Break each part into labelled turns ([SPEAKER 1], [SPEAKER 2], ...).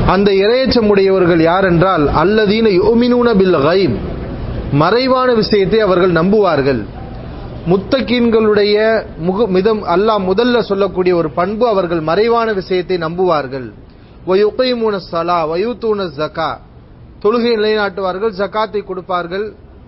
[SPEAKER 1] அந்த இரையச்சமுடையவர்கள் யார் என்றால் அல்லதீன யுமினூன பில் கைப் மறைவான விஷயத்தை அவர்கள் நம்புவார்கள் முத்தகீன்களுடைய முக மிதம் அல்லாஹ் முதல்ல சொல்லக்கூடிய ஒரு பண்பு அவர்கள் மறைவான விஷயத்தை நம்புவார்கள் வயுகைமூன சலா வயூத்தூன ஜக்கா தொழுகை நிலைநாட்டுவார்கள் ஜக்காத்தை கொடுப்பார்கள்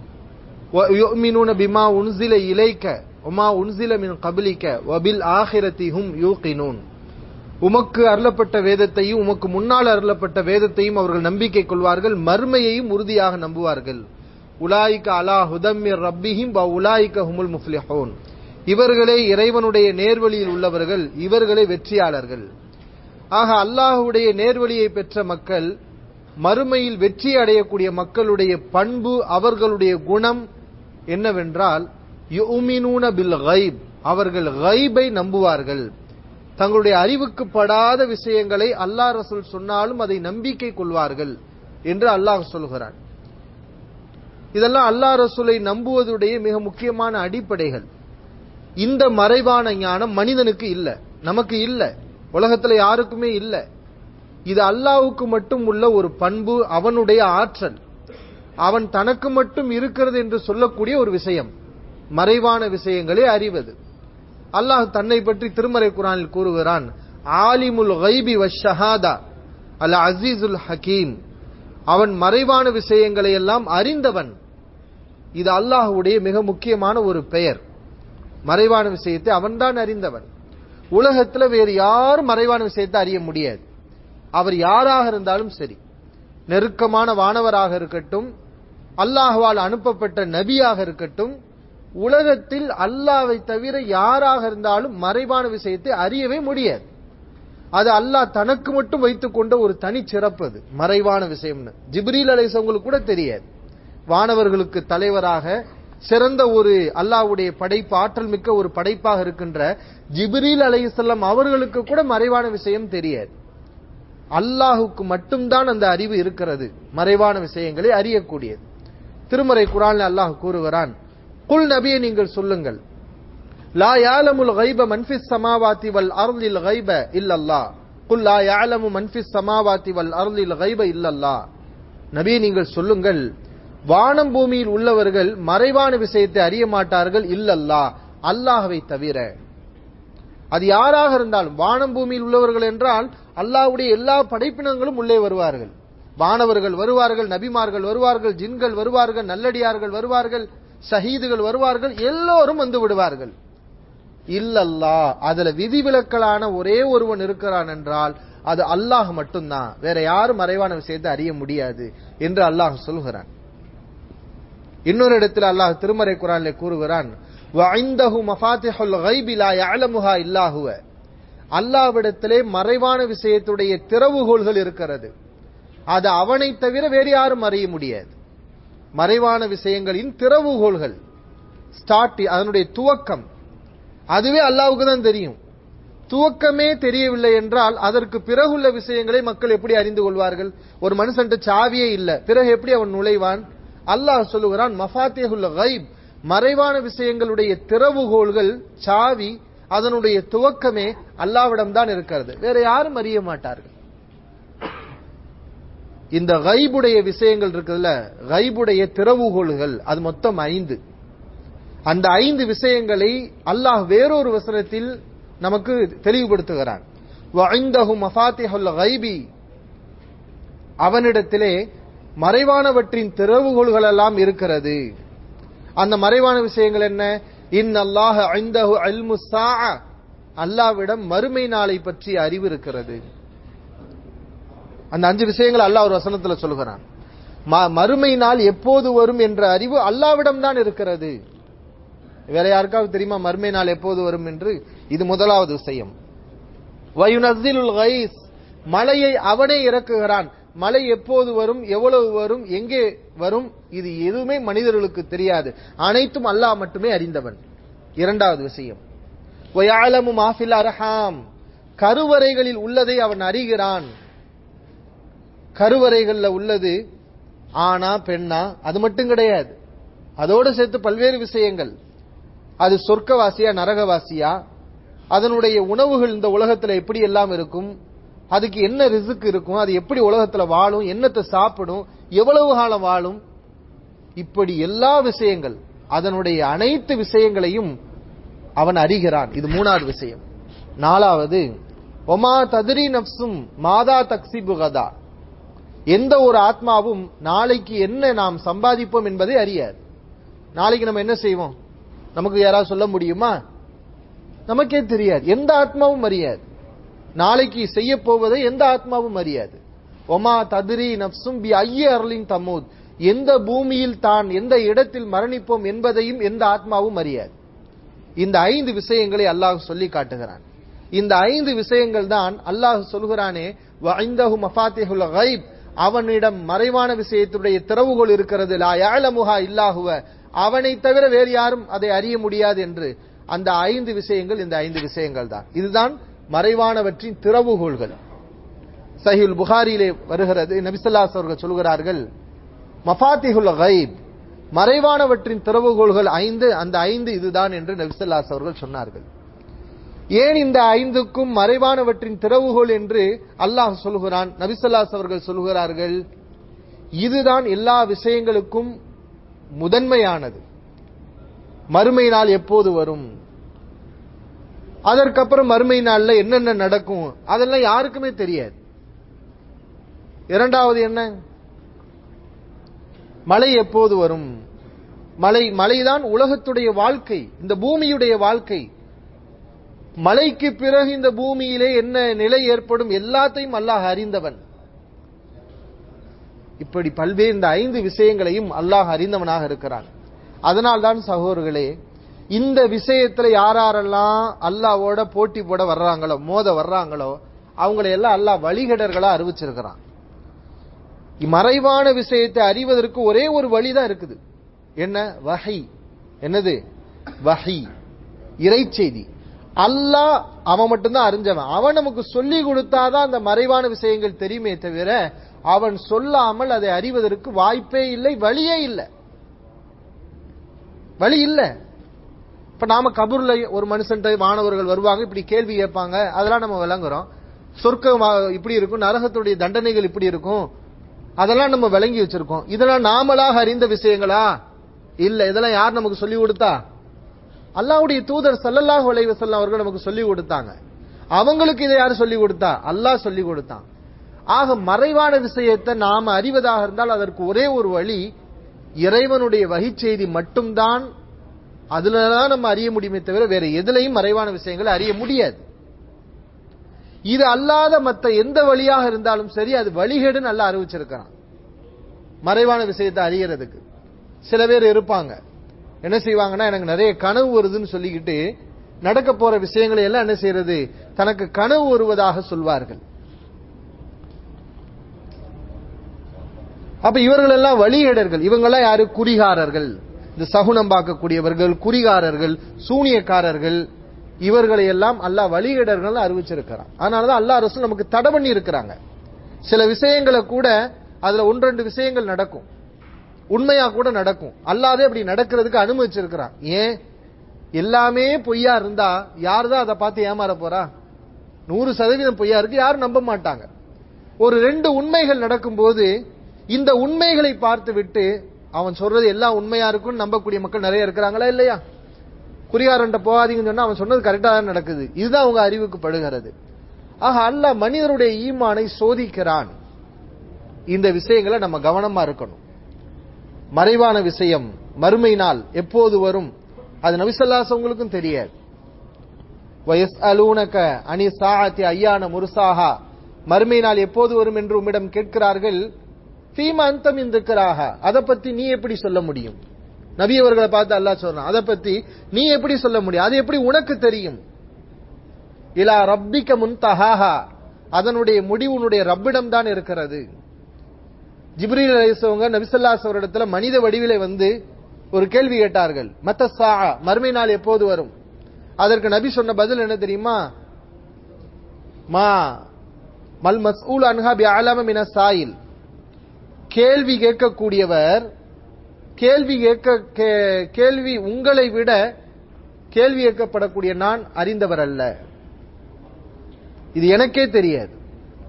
[SPEAKER 1] யுமினூன பிமா உன்சில இலைக்க உமா உன்சில மின் கபிலிக்க வபில் ஆஹிரத்திஹும் யூகினூன் உமக்கு அருளப்பட்ட வேதத்தையும் உமக்கு முன்னால் அருளப்பட்ட வேதத்தையும் அவர்கள் நம்பிக்கை கொள்வார்கள் மர்மையையும் உறுதியாக நம்புவார்கள் உலாய்க அலா ஹுதம்மிர் ரப்பிஹிம் வ உலாய்க ஹுமுல் முஃப்லிஹூன் இவர்களே இறைவனுடைய நேர்வழியில் உள்ளவர்கள் இவர்களே வெற்றியாளர்கள் ஆக அல்லாஹுடைய நேர்வழியை பெற்ற மக்கள் மறுமையில் வெற்றி அடையக்கூடிய மக்களுடைய பண்பு அவர்களுடைய குணம் என்னவென்றால் யுமினூன பில் கைப் அவர்கள் கைபை நம்புவார்கள் தங்களுடைய அறிவுக்கு படாத விஷயங்களை அல்லாஹ் ரசூல் சொன்னாலும் அதை நம்பிக்கை கொள்வார்கள் என்று அல்லாஹ் சொல்கிறான் இதெல்லாம் அல்லாஹ் ரசூலை நம்புவதுடைய மிக முக்கியமான அடிப்படைகள் இந்த மறைவான ஞானம் மனிதனுக்கு இல்ல நமக்கு இல்ல உலகத்துல யாருக்குமே இல்ல இது அல்லாவுக்கு மட்டும் உள்ள ஒரு பண்பு அவனுடைய ஆற்றல் அவன் தனக்கு மட்டும் இருக்கிறது என்று சொல்லக்கூடிய ஒரு விஷயம் மறைவான விஷயங்களை அறிவது அல்லாஹ் தன்னை பற்றி திருமறை குரானில் கூறுகிறான் ஆலிமுல் கைபி வஷஹாதா அல் அசீசுல் ஹக்கீம் அவன் மறைவான விஷயங்களை எல்லாம் அறிந்தவன் இது அல்லாஹுடைய மிக முக்கியமான ஒரு பெயர் மறைவான விஷயத்தை அவன்தான் அறிந்தவன் உலகத்துல வேறு யாரும் மறைவான விஷயத்தை அறிய முடியாது அவர் யாராக இருந்தாலும் சரி நெருக்கமான வானவராக இருக்கட்டும் அல்லாஹுவால் அனுப்பப்பட்ட நபியாக இருக்கட்டும் உலகத்தில் அல்லாவை தவிர யாராக இருந்தாலும் மறைவான விஷயத்தை அறியவே முடியாது அது அல்லாஹ் தனக்கு மட்டும் வைத்துக் கொண்ட ஒரு தனி சிறப்பு அது மறைவான விஷயம்னு ஜிப்ரீல் அலைசவங்களுக்கு கூட தெரியாது வானவர்களுக்கு தலைவராக சிறந்த ஒரு அல்லாஹ்வுடைய படைப்பு ஆற்றல் மிக்க ஒரு படைப்பாக இருக்கின்ற ஜிப்ரீல் அலைஹிஸ்ஸலாம் அவர்களுக்கு கூட மறைவான விஷயம் தெரியாது அல்லாஹுக்கு மட்டும்தான் அந்த அறிவு இருக்கிறது மறைவான விஷயங்களை அறியக்கூடியது திருமறை குரான் அல்லாஹ் கூறுகிறான் குல் நபியை நீங்கள் சொல்லுங்கள் லா யாலமுல் கைப மன்ஃபிஸ் சமாவாத்தி வல் அருளில் கைப இல்லல்லா குல் லா யாலமு மன்ஃபிஸ் சமாவாத்தி வல் அருளில் கைப இல்லல்லா நபியை நீங்கள் சொல்லுங்கள் வானம் பூமியில் உள்ளவர்கள் மறைவான விஷயத்தை அறிய மாட்டார்கள் இல்லல்லா அல்லாஹவை தவிர அது யாராக இருந்தாலும் வானம் பூமியில் உள்ளவர்கள் என்றால் அல்லாஹ்வுடைய எல்லா படைப்பினங்களும் உள்ளே வருவார்கள் வானவர்கள் வருவார்கள் நபிமார்கள் வருவார்கள் ஜின்கள் வருவார்கள் நல்லடியார்கள் வருவார்கள் ஷஹீதுகள் வருவார்கள் எல்லோரும் வந்து விடுவார்கள் இல்லல்லா அதுல விதிவிலக்கலான ஒரே ஒருவன் இருக்கிறான் என்றால் அது அல்லாஹ் மட்டும்தான் வேற யாரும் மறைவான விஷயத்தை அறிய முடியாது என்று அல்லாஹ் சொல்கிறான் இன்னொரு இடத்தில் அல்லாஹ் திருமறை குரானிலே கூறுகிறான் வஐந்தஹு மஃபாத்திஹுல் கைபி லா யஅலமுஹா இல்லா ஹுவ அல்லாஹ்விடத்திலே மறைவான விஷயத்துடைய திறவுகோல்கள் இருக்கிறது அது அவனை தவிர வேறு யாரும் அறிய முடியாது மறைவான விஷயங்களின் திறவுகோல்கள் ஸ்டார்ட் அதனுடைய துவக்கம் அதுவே அல்லாவுக்கு தான் தெரியும் துவக்கமே தெரியவில்லை என்றால் அதற்கு பிறகுள்ள விஷயங்களை மக்கள் எப்படி அறிந்து கொள்வார்கள் ஒரு மனுஷன்ட்ட சாவியே இல்ல பிறகு எப்படி அவன் நுழைவான் அல்லாஹ் சொல்லுகிறான் மஃபாத்தேஹுல் கைப் மறைவான விஷயங்களுடைய திறவுகோள்கள் சாவி அதனுடைய துவக்கமே அல்லாவிடம் தான் இருக்கிறது வேற யாரும் அறிய மாட்டார்கள் இந்த கைபுடைய விஷயங்கள் இருக்குதுல்ல கைபுடைய திறவுகோள்கள் அது மொத்தம் ஐந்து அந்த ஐந்து விஷயங்களை அல்லாஹ் வேறொரு வசனத்தில் நமக்கு தெளிவுபடுத்துகிறான் வஐந்தஹு மஃபாத்திஹுல் கைபி அவனிடத்திலே மறைவானவற்றின் திறவுகோள்கள் எல்லாம் இருக்கிறது அந்த மறைவான விஷயங்கள் என்ன இன் அல்லாஹ் ஐந்தஹு அல்மு அல்லாவிடம் மறுமை நாளை பற்றிய அறிவு இருக்கிறது அந்த அஞ்சு விஷயங்கள் அல்லாஹ் ஒரு வசனத்துல சொல்கிறான் மறுமை நாள் எப்போது வரும் என்ற அறிவு அல்லாவிடம் தான் இருக்கிறது வேற யாருக்காவது தெரியுமா மறுமை நாள் எப்போது வரும் என்று இது முதலாவது விஷயம் வயுனஸ்ஸிலுல் கைஸ் மழையை அவனே இறக்குகிறான் மழை எப்போது வரும் எவ்வளவு வரும் எங்கே வரும் இது எதுவுமே மனிதர்களுக்கு தெரியாது அனைத்தும் அல்லாஹ் மட்டுமே அறிந்தவன் இரண்டாவது விஷயம் வயாலமு மாஃபில் அரஹாம் கருவறைகளில் உள்ளதை அவன் அறிகிறான் கருவறைகள்ல உள்ளது ஆனா பெண்ணா அது மட்டும் கிடையாது அதோடு சேர்த்து பல்வேறு விஷயங்கள் அது சொர்க்கவாசியா நரகவாசியா அதனுடைய உணவுகள் இந்த உலகத்துல எப்படி எல்லாம் இருக்கும் அதுக்கு என்ன ரிசுக்கு இருக்கும் அது எப்படி உலகத்துல வாழும் என்னத்தை சாப்பிடும் எவ்வளவு காலம் வாழும் இப்படி எல்லா விஷயங்கள் அதனுடைய அனைத்து விஷயங்களையும் அவன் அறிகிறான் இது மூணாவது விஷயம் நாலாவது ஒமா ததிரி நப்சும் மாதா தக்சி புகதா எந்த ஒரு ஆத்மாவும் நாளைக்கு என்ன நாம் சம்பாதிப்போம் என்பதை அறியாது நாளைக்கு நம்ம என்ன செய்வோம் நமக்கு யாராவது சொல்ல முடியுமா நமக்கே தெரியாது எந்த ஆத்மாவும் அறியாது நாளைக்கு செய்ய போவதை எந்த ஆத்மாவும் அறியாது ஒமா ததிரி நப்சும் பி ஐய அருளின் தமோத் எந்த பூமியில் தான் எந்த இடத்தில் மரணிப்போம் என்பதையும் எந்த ஆத்மாவும் அறியாது இந்த ஐந்து விஷயங்களை அல்லாஹ் சொல்லி காட்டுகிறான் இந்த ஐந்து விஷயங்கள் தான் அல்லாஹ் சொல்கிறானே வைந்தஹு மஃபாத்திஹுல் கைப் அவனிடம் மறைவான விஷயத்துடைய திறவுகோல் இருக்கிறது லா யாலமுஹா இல்லாஹுவ அவனை தவிர வேறு யாரும் அதை அறிய முடியாது என்று அந்த ஐந்து விஷயங்கள் இந்த ஐந்து விஷயங்கள் தான் இதுதான் மறைவானவற்றின் திறவுகோள்கள் சஹில் புகாரியிலே வருகிறது நபிசல்லாஸ் அவர்கள் சொல்கிறார்கள் மஃபாத்திஹுல் கைப் மறைவானவற்றின் திறவுகோள்கள் ஐந்து அந்த ஐந்து இதுதான் என்று நபிசல்லாஸ் அவர்கள் சொன்னார்கள் ஏன் இந்த ஐந்துக்கும் மறைவானவற்றின் திறவுகோல் என்று அல்லாஹ் சொல்கிறான் நபிசல்லாஸ் அவர்கள் சொல்கிறார்கள் இதுதான் எல்லா விஷயங்களுக்கும் முதன்மையானது மறுமை நாள் எப்போது வரும் அதற்கப்புறம் மறுமை நாள்ல என்னென்ன நடக்கும் அதெல்லாம் யாருக்குமே தெரியாது இரண்டாவது என்ன மழை எப்போது வரும் மழை மழைதான் உலகத்துடைய வாழ்க்கை இந்த பூமியுடைய வாழ்க்கை மழைக்கு பிறகு இந்த பூமியிலே என்ன நிலை ஏற்படும் எல்லாத்தையும் அல்லாஹ் அறிந்தவன் இப்படி பல்வேறு இந்த ஐந்து விஷயங்களையும் அல்லாஹ் அறிந்தவனாக இருக்கிறான் அதனால்தான் சகோதரர்களே இந்த விஷயத்துல யாரெல்லாம் அல்லாவோட போட்டி போட வர்றாங்களோ மோத வர்றாங்களோ அவங்களை எல்லாம் அல்லாஹ் வழிகடர்களா அறிவிச்சிருக்கிறான் மறைவான விஷயத்தை அறிவதற்கு ஒரே ஒரு வழிதான் இருக்குது என்ன வகை என்னது வகை இறைச்செய்தி அல்லாஹ் அவன் மட்டும்தான் அறிஞ்சவன் அவன் நமக்கு சொல்லி கொடுத்தாதான் அந்த மறைவான விஷயங்கள் தெரியுமே தவிர அவன் சொல்லாமல் அதை அறிவதற்கு வாய்ப்பே இல்லை வழியே இல்லை வழி இல்லை இப்ப நாம கபூர்ல ஒரு மனுஷன்ட்ட மாணவர்கள் வருவாங்க இப்படி கேள்வி கேட்பாங்க அதெல்லாம் நம்ம விளங்குறோம் சொர்க்கம் இப்படி இருக்கும் நரகத்துடைய தண்டனைகள் இப்படி இருக்கும் அதெல்லாம் நம்ம விளங்கி வச்சிருக்கோம் இதெல்லாம் நாமளாக அறிந்த விஷயங்களா இல்ல இதெல்லாம் யார் நமக்கு சொல்லி கொடுத்தா அல்லாவுடைய தூதர் சல்லல்லாஹ் வலைவசல்லம் அவர்கள் நமக்கு சொல்லி கொடுத்தாங்க அவங்களுக்கு இதை யார் சொல்லி கொடுத்தா அல்லாஹ் சொல்லி கொடுத்தான் ஆக மறைவான விஷயத்தை நாம அறிவதாக இருந்தால் அதற்கு ஒரே ஒரு வழி இறைவனுடைய வகை செய்தி மட்டும்தான் அதுலதான் நம்ம அறிய முடியுமே தவிர வேற எதுலையும் மறைவான விஷயங்களை அறிய முடியாது இது அல்லாத மற்ற எந்த வழியாக இருந்தாலும் சரி அது வழிகேடு நல்லா அறிவிச்சிருக்கிறான் மறைவான விஷயத்தை அறியறதுக்கு சில பேர் இருப்பாங்க என்ன செய்வாங்கன்னா எனக்கு நிறைய கனவு வருதுன்னு சொல்லிக்கிட்டு நடக்க போற விஷயங்களை எல்லாம் என்ன செய்யறது தனக்கு கனவு வருவதாக சொல்வார்கள் அப்ப இவர்கள் எல்லாம் வழிகேடர்கள் இவங்கெல்லாம் யாரு குறிகாரர்கள் இந்த சகுனம் பார்க்கக்கூடியவர்கள் குறிகாரர்கள் சூனியக்காரர்கள் இவர்களை எல்லாம் அல்லாஹ் வழிகேடர்கள் அறிவிச்சிருக்கிறான் அதனாலதான் அல்லாஹ் ரசூல் நமக்கு தடை பண்ணி இருக்கிறாங்க சில விஷயங்களை கூட அதுல ஒன்றெண்டு விஷயங்கள் நடக்கும் உண்மையா கூட நடக்கும் அல்லாதே அப்படி நடக்கிறதுக்கு அனுமதிச்சிருக்கிறான் ஏன் எல்லாமே பொய்யா இருந்தா யார் தான் அதை பார்த்து ஏமாற போறா நூறு சதவீதம் பொய்யா இருக்கு யாரும் நம்ப மாட்டாங்க ஒரு ரெண்டு உண்மைகள் நடக்கும்போது இந்த உண்மைகளை பார்த்து விட்டு அவன் சொல்றது எல்லாம் உண்மையா இருக்கும்னு நம்பக்கூடிய மக்கள் நிறைய இருக்கிறாங்களா இல்லையா குறிகாரன்ட்ட போகாதீங்கன்னு சொன்னா அவன் சொன்னது கரெக்டா தான் நடக்குது இதுதான் அவங்க அறிவுக்கு படுகிறது ஆக அல்லாஹ் மனிதருடைய ஈமானை சோதிக்கிறான் இந்த விஷயங்களை நம்ம கவனமா இருக்கணும் மறைவான விஷயம் மறுமை நாள் எப்போது வரும் அது நபிசல்லாஸ் உங்களுக்கும் தெரியாது வயஸ் அலூனக அணி சாஹத்தி ஐயான முருசாஹா மறுமை நாள் எப்போது வரும் என்று உம்மிடம் கேட்கிறார்கள் ஃபீமா அந்தம் இருக்கிறாக அதை பத்தி நீ எப்படி சொல்ல முடியும் நபி அவர்களை பார்த்து அல்லாஹ் சொல்றான் அதை பத்தி நீ எப்படி சொல்ல முடியும் அது எப்படி உனக்கு தெரியும் இலா ரப்பிக்க முன்தஹாஹா அதனுடைய முடிவு உன்னுடைய ரப்பிடம் தான் இருக்கிறது ஜிப்ரீல் அலிசவங்க நபிசல்லாஸ் அவரிடத்துல மனித வடிவிலே வந்து ஒரு கேள்வி கேட்டார்கள் மத்த சா மறுமை நாள் எப்போது வரும் அதற்கு நபி சொன்ன பதில் என்ன தெரியுமா மா மல் மஸ்ஊல் அன்ஹா பி அலம மின சாயில் கேள்வி கேட்கக்கூடியவர் கேள்வி கேட்க கேள்வி உங்களை விட கேள்வி கேட்கப்படக்கூடிய நான் அறிந்தவர் அல்ல இது எனக்கே தெரியாது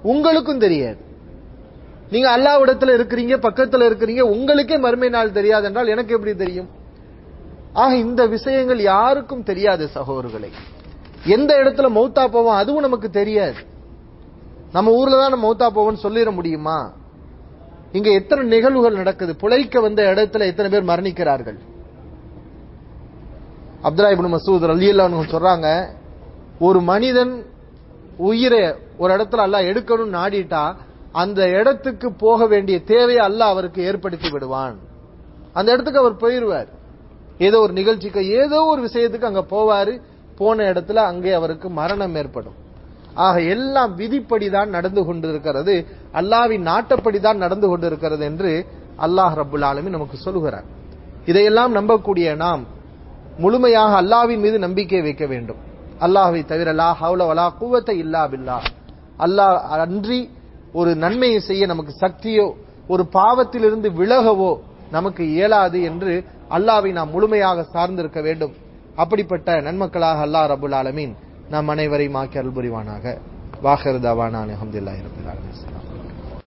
[SPEAKER 1] உங்களுக்கும் தெரியாது நீங்க அல்லாவிடத்துல இருக்கிறீங்க பக்கத்துல இருக்கிறீங்க உங்களுக்கே மறுமை நாள் தெரியாது என்றால் எனக்கு எப்படி தெரியும் ஆக இந்த விஷயங்கள் யாருக்கும் தெரியாது சகோதரர்களை எந்த இடத்துல மௌத்தா போவோம் அதுவும் நமக்கு தெரியாது நம்ம ஊர்ல தான் நம்ம மௌத்தா போவோம்னு சொல்லிட முடியுமா இங்க எத்தனை நிகழ்வுகள் நடக்குது புழைக்க வந்த இடத்துல எத்தனை பேர் மரணிக்கிறார்கள் அப்துல்லா இப்னு மசூத் ரலியல்லாஹு சொல்றாங்க ஒரு மனிதன் உயிரை ஒரு இடத்துல அல்லாஹ் எடுக்கணும்னு நாடிட்டா அந்த இடத்துக்கு போக வேண்டிய தேவையை அல்லாஹ் அவருக்கு ஏற்படுத்தி விடுவான் அந்த இடத்துக்கு அவர் போயிருவார் ஏதோ ஒரு நிகழ்ச்சிக்கு ஏதோ ஒரு விஷயத்துக்கு அங்க போவாரு போன இடத்துல அங்கே அவருக்கு மரணம் ஏற்படும் ஆக எல்லாம் விதிப்படிதான் நடந்து கொண்டிருக்கிறது அல்லாவின் நாட்டப்படிதான் நடந்து கொண்டிருக்கிறது என்று அல்லாஹ் ரப்புல் ஆலமீன் நமக்கு சொல்லுகிறார் இதையெல்லாம் நம்பக்கூடிய நாம் முழுமையாக அல்லாவின் மீது நம்பிக்கை வைக்க வேண்டும் அல்லாஹ்வை தவிர லா ஹவுல வலா குவத்த இல்லா பில்லா அல்லாஹ் அன்றி ஒரு நன்மையை செய்ய நமக்கு சக்தியோ ஒரு பாவத்திலிருந்து விலகவோ நமக்கு இயலாது என்று அல்லாவை நாம் முழுமையாக சார்ந்திருக்க வேண்டும் அப்படிப்பட்ட நன்மக்களாக அல்லாஹ் ரபுல் ஆலமீன் நம் அனைவரையும் ஆக்கி அருள் புரிவானாக வாஹர் தவானா அலமதுல்லாஹி ரபில் ஆலமீன்